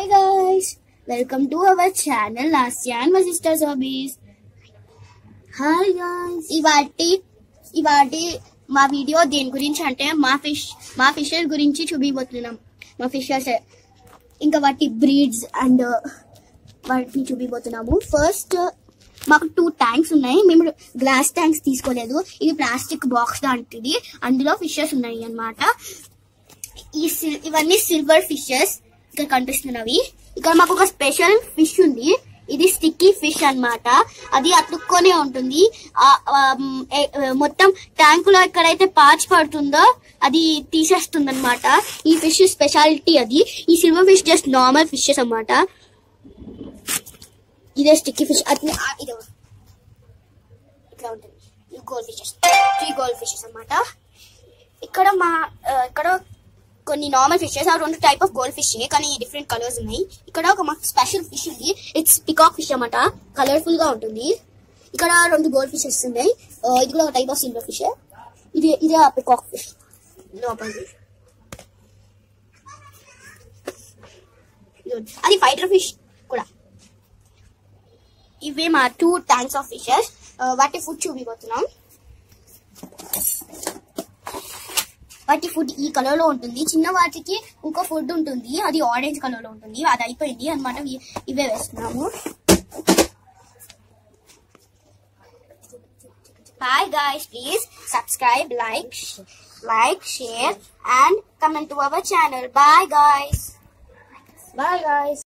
Hey guys, welcome to our channel Lasya and my sister's hobbies. Hi guys ఇవాటి ఇవాటి మా video దేని గురించి అంటే మా ఫిష్ మా ఫిషెస్ గురించి చూపిపోతున్నాం మా ఫిషెస్ ఇంకా వాటి బ్రీడ్స్ అండ్ వాటిని చూపిపోతున్నాము ఫస్ట్ మాకు టూ ట్యాంక్స్ ఉన్నాయి మేము గ్లాస్ ట్యాంక్స్ తీసుకోలేదు ఇది ప్లాస్టిక్ బాక్స్ లాంటిది అందులో ఫిషెస్ ఉన్నాయి అన్నమాట ఈ సిల్- ఇవన్నీ సిల్వర్ ఫిషెస్ ఇక్కడ కనిపిస్తున్నవి ఇక్కడ మాకు ఒక స్పెషల్ ఫిష్ ఉంది ఇది స్టిక్కీ ఫిష్ అన్నమాట అది అతుక్కొనే ఉంటుంది ఆ, ఆ, మ్, ఏ- ఏ, మొత్తం ట్యాంక్ లో ఎక్కడైతే పాచి పడుతుందో అది తీసేస్తుంది అనమాట ఈ ఫిష్ స్పెషాలిటీ అది ఈ silver fish just normal fishes అన్నమాట ఇదే స్టిక్కీ ఫిష్ అది ఆ, ఇదో ఇట్లా ఉంటుంది ఈ gold fishes three gold fishes అన్నమాట ఇక్కడ మా ఆ, ఇక్కడ కొన్ని నార్మల్ ఫిషెస్ ఆ రెండు టైప్ ఆఫ్ గోల్డ్ ఫిష్ కానీ డిఫరెంట్ కలర్స్ ఉన్నాయి ఇక్కడ ఒక మాకు స్పెషల్ ఫిష్ ఉంది ఇట్స్ పికాక్ ఫిష్ అన్నమాట కలర్ఫుల్ గా ఉంటుంది ఇక్కడ రెండు గోల్డ్ ఫిషెస్ ఉన్నాయి ఆ, ఇది కూడా ఒక టైప్ ఆఫ్ సిల్వర్ ఫిష్ ఇది ఇదే ఆ పికాక్ ఫిష్ లోపల ఫిష్ అది ఫైటర్ ఫిష్ కూడా ఇవే మా టూ ట్యాంక్స్ ఆఫ్ ఫిషెస్ వాటి ఫుడ్ చూపిపోతున్నాం వాటి ఫుడ్ ఈ కలర్ లో ఉంటుంది చిన్న వాటికి ఇంకో ఫుడ్ ఉంటుంది అది ఆరెంజ్ కలర్ లో ఉంటుంది అది అయిపోయింది అనమాట ఇవే వేస్తున్నాము hi guys please subscribe like like share and comment to our channel bye guys bye guys